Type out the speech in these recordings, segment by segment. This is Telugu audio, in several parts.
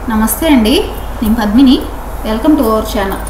నమస్తే అండి నేను Padmini welcome to our channel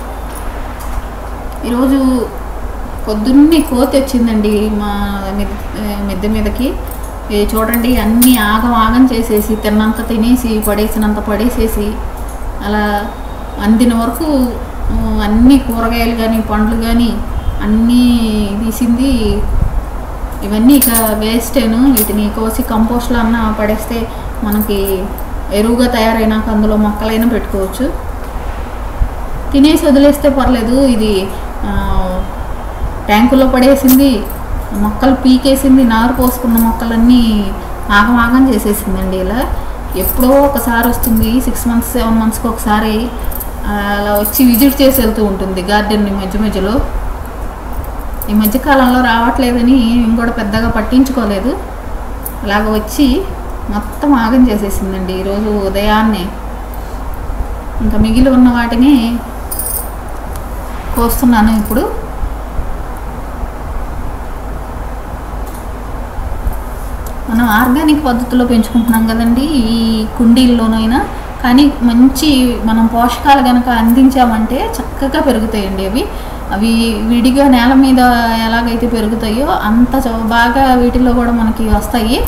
ఈరోజు పొద్దున్నే కోతి వచ్చిందండి మా మిద్- ఆ, మిద్దె మీదకి ఇది చూడండి అన్నీ ఆగం ఆగం చేసేసి తిన్నంత తినేసి పడేసినంత పడేసేసి అలా అందిన వరకు ఆ, అన్ని కూరగాయలు కానీ పండ్లు కానీ అన్నీ తీసింది ఇవన్నీ ఇక వేస్టేను వీటిని కోసి కంపోస్ట్లో అన్న పడేస్తే మనకి ఎరువుగా తయారైనాక అందులో మొక్కలైనా పెట్టుకోవచ్చు తినేసి వదిలేస్తే పర్లేదు ఇది ఆ, ట్యాంకులో పడేసింది మొక్కలు పీకేసింది నారు పోసుకున్న మొక్కలన్నీ ఆగం ఆగం చేసేసిందండి ఇలా ఎప్పుడో ఒకసారి వస్తుంది సిక్స్ మంత్స్ సెవెన్ మంత్స్కి ఒకసారి ఆ, అలా వచ్చి విజిట్ చేసి వెళ్తూ ఉంటుంది గార్డెన్ని మధ్య మధ్యలో ఈ మధ్యకాలంలో రావట్లేదని నేను కూడా పెద్దగా పట్టించుకోలేదు అలాగ వచ్చి మొత్తం ఆగం చేసేసిందండి ఈరోజు ఉదయాన్నే ఇంకా మిగిలి ఉన్న వాటిని కోస్తున్నాను ఇప్పుడు మనం ఆర్గానిక్ పద్ధతిలో పెంచుకుంటున్నాం కదండి ఈ కుండీల్లోనైనా కానీ మంచి మనం పోషకాలు కనుక అందించామంటే చక్కగా పెరుగుతాయండి అవి అవి విడిగా నేల మీద ఎలాగైతే పెరుగుతాయో అంత చ- బాగా వీటిలో కూడా మనకి వస్తాయి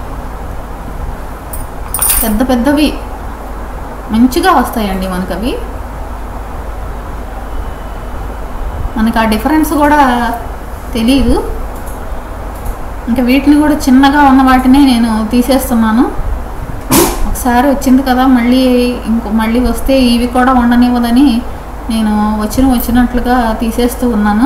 పెద్ద పెద్దవి మంచిగా వస్తాయండి మనకు అవి మనకు ఆ డిఫరెన్స్ కూడా తెలియదు ఇంకా వీటిని కూడా చిన్నగా ఉన్న వాటినే నేను తీసేస్తున్నాను ఒకసారి వచ్చింది కదా మళ్ళీ ఇంకో మళ్ళీ వస్తే ఇవి కూడా ఉండనివ్వదని నేను వచ్చిన వచ్చినట్లుగా తీసేస్తూ ఉన్నాను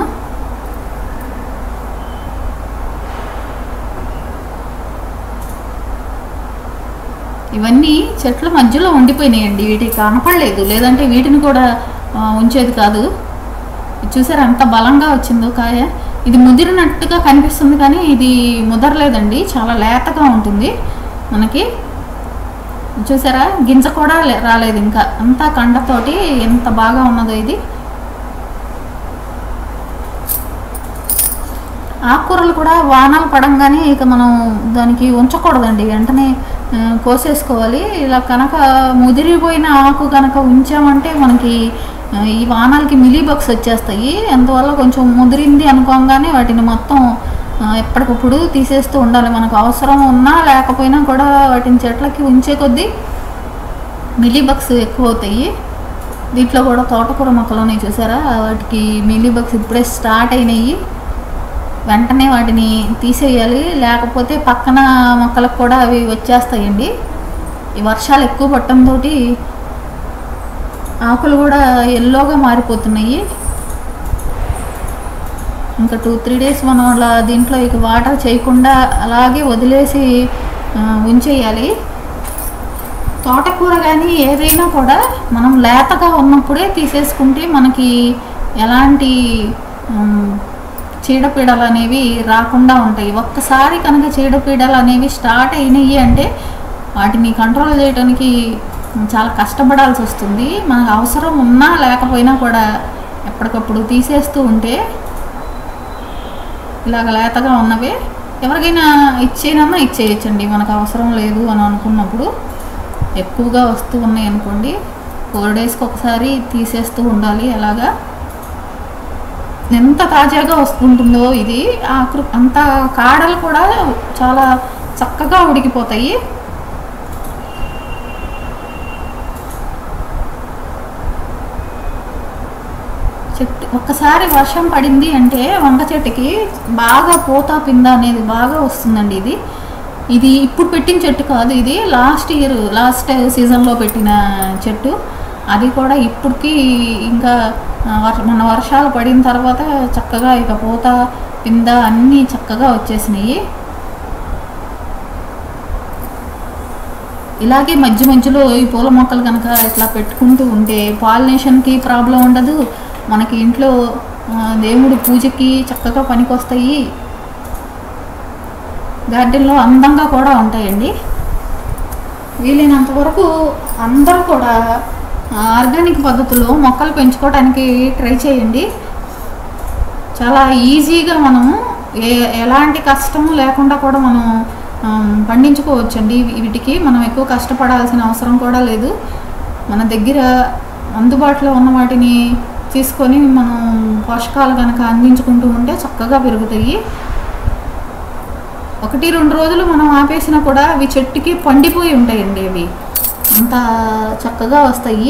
ఇవన్నీ చెట్ల మధ్యలో ఉండిపోయినాయండి వీటికి కనపడలేదు లేదంటే వీటిని కూడా ఆ, ఉంచేది కాదు ఇది చూసారా ఎంత బలంగా వచ్చిందో కాయ ఇది ముదిరినట్టుగా కనిపిస్తుంది కానీ ఇది ముదరలేదండి చాలా లేతగా ఉంటుంది మనకి చూసారా గింజ కూడా లే- రాలేదు ఇంకా అంతా కండతోటి ఎంత బాగా ఉన్నదో ఇది ఆకుకూరలు కూడా వానలు పడంగానే ఇక మనం దానికి ఉంచకూడదండి వెంటనే ఆ, కోసేసుకోవాలి ఇలా కనుక ముదిరిపోయిన ఆకు కనుక ఉంచామంటే మనకి ఆ, ఈ వానాలకి మిలీ బగ్స్ వచ్చేస్తాయి అందువల్ల కొంచెం ముదిరింది అనుకోగానే వాటిని మొత్తం ఆ, ఎప్పటికప్పుడు తీసేస్తూ ఉండాలి మనకు అవసరం ఉన్నా లేకపోయినా కూడా వాటిని చెట్లకి ఉంచే కొద్దీ మిలీ బగ్స్ ఎక్కువ అవుతాయి దీంట్లో కూడా తోటకూర మొక్కలు ఉన్నాయి చూసారా వాటికి మిలీ బగ్స్ ఇప్పుడే స్టార్ట్ అయినాయి వెంటనే వాటిని తీసేయాలి లేకపోతే పక్కన మొక్కలకు కూడా అవి వచ్చేస్తాయండి ఈ వర్షాలు ఎక్కువ పట్టడంతో ఆకులు కూడా ఎల్లోగా మారిపోతున్నాయి ఇంకా టూ త్రీ డేస్ మనం అలా దీంట్లో ఇక వాటర్ చేయకుండా అలాగే వదిలేసి ఆ, ఉంచేయాలి తోటకూర కానీ ఏదైనా కూడా మనం లేతగా ఉన్నప్పుడే తీసేసుకుంటే మనకి ఎలాంటి ఉమ్, చీడపీడలు అనేవి రాకుండా ఉంటాయి ఒక్కసారి కనుక చీడపీడలు అనేవి స్టార్ట్ అయినాయి అంటే వాటిని కంట్రోల్ చేయడానికి చాలా కష్టపడాల్సి వస్తుంది మనకు అవసరం ఉన్నా లేకపోయినా కూడా ఎప్పటికప్పుడు తీసేస్తూ ఉంటే ఇలాగ లేతగా ఉన్నవే ఎవరికైనా ఇచ్చేనన్నా ఇచ్చేయచ్చండి మనకు అవసరం లేదు అని అనుకున్నప్పుడు ఎక్కువగా వస్తూ ఉన్నాయి అనుకోండి ఫోర్ డేస్కి ఒకసారి తీసేస్తూ ఉండాలి అలాగా ఎంత తాజాగా వస్తుంటుందో ఇది ఆకృ అంత కాడలు కూడా చాలా చక్కగా ఉడికిపోతాయి చెట్టు ఒక్కసారి వర్షం పడింది అంటే వంగ చెట్టుకి బాగా పూత పింద అనేది బాగా వస్తుందండి ఇది ఇది ఇప్పుడు పెట్టిన చెట్టు కాదు ఇది లాస్ట్ ఇయర్ లాస్ట్ సీజన్లో పెట్టిన చెట్టు అది కూడా ఇప్పటికి ఇంకా ఆ, వర్- మన వర్షాలు పడిన తర్వాత చక్కగా ఇక పూత పింద అన్నీ చక్కగా వచ్చేసినాయి ఇలాగే మధ్య మధ్యలో ఈ పూల మొక్కలు కనుక ఇట్లా పెట్టుకుంటూ ఉంటే పాలినేషన్కి ప్రాబ్లం ఉండదు మనకి ఇంట్లో ఆ, దేవుడి పూజకి చక్కగా పనికొస్తాయి గార్డెన్లో అందంగా కూడా ఉంటాయండి వీలైనంత వరకు అందరూ కూడా ఆర్గానిక్ పద్ధతిలో మొక్కలు పెంచుకోవడానికి ట్రై చేయండి చాలా ఈజీగా మనము ఏ ఎలాంటి కష్టము లేకుండా కూడా మనం ఆ, పండించుకోవచ్చండి వీ- వీటికి మనం ఎక్కువ కష్టపడాల్సిన అవసరం కూడా లేదు మన దగ్గర అందుబాటులో ఉన్న వాటిని తీసుకొని మనం పోషకాలు కనుక అందించుకుంటూ ఉంటే చక్కగా పెరుగుతాయి ఒకటి రెండు రోజులు మనం ఆపేసినా కూడా అవి చెట్టుకి పండిపోయి ఉంటాయండి అవి అంత చక్కగా వస్తాయి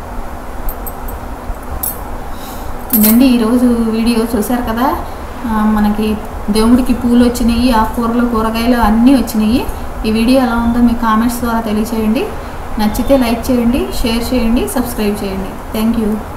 ఇదండి ఈరోజు వీడియో చూశారు కదా ఆ, మనకి దేవుడికి పూలు వచ్చినాయి ఆకుకూరలు కూరగాయలు అన్నీ వచ్చినాయి ఈ వీడియో ఎలా ఉందో మీ కామెంట్స్ ద్వారా తెలియచేయండి నచ్చితే లైక్ చేయండి షేర్ చేయండి సబ్స్క్రైబ్ చేయండి థ్యాంక్ యూ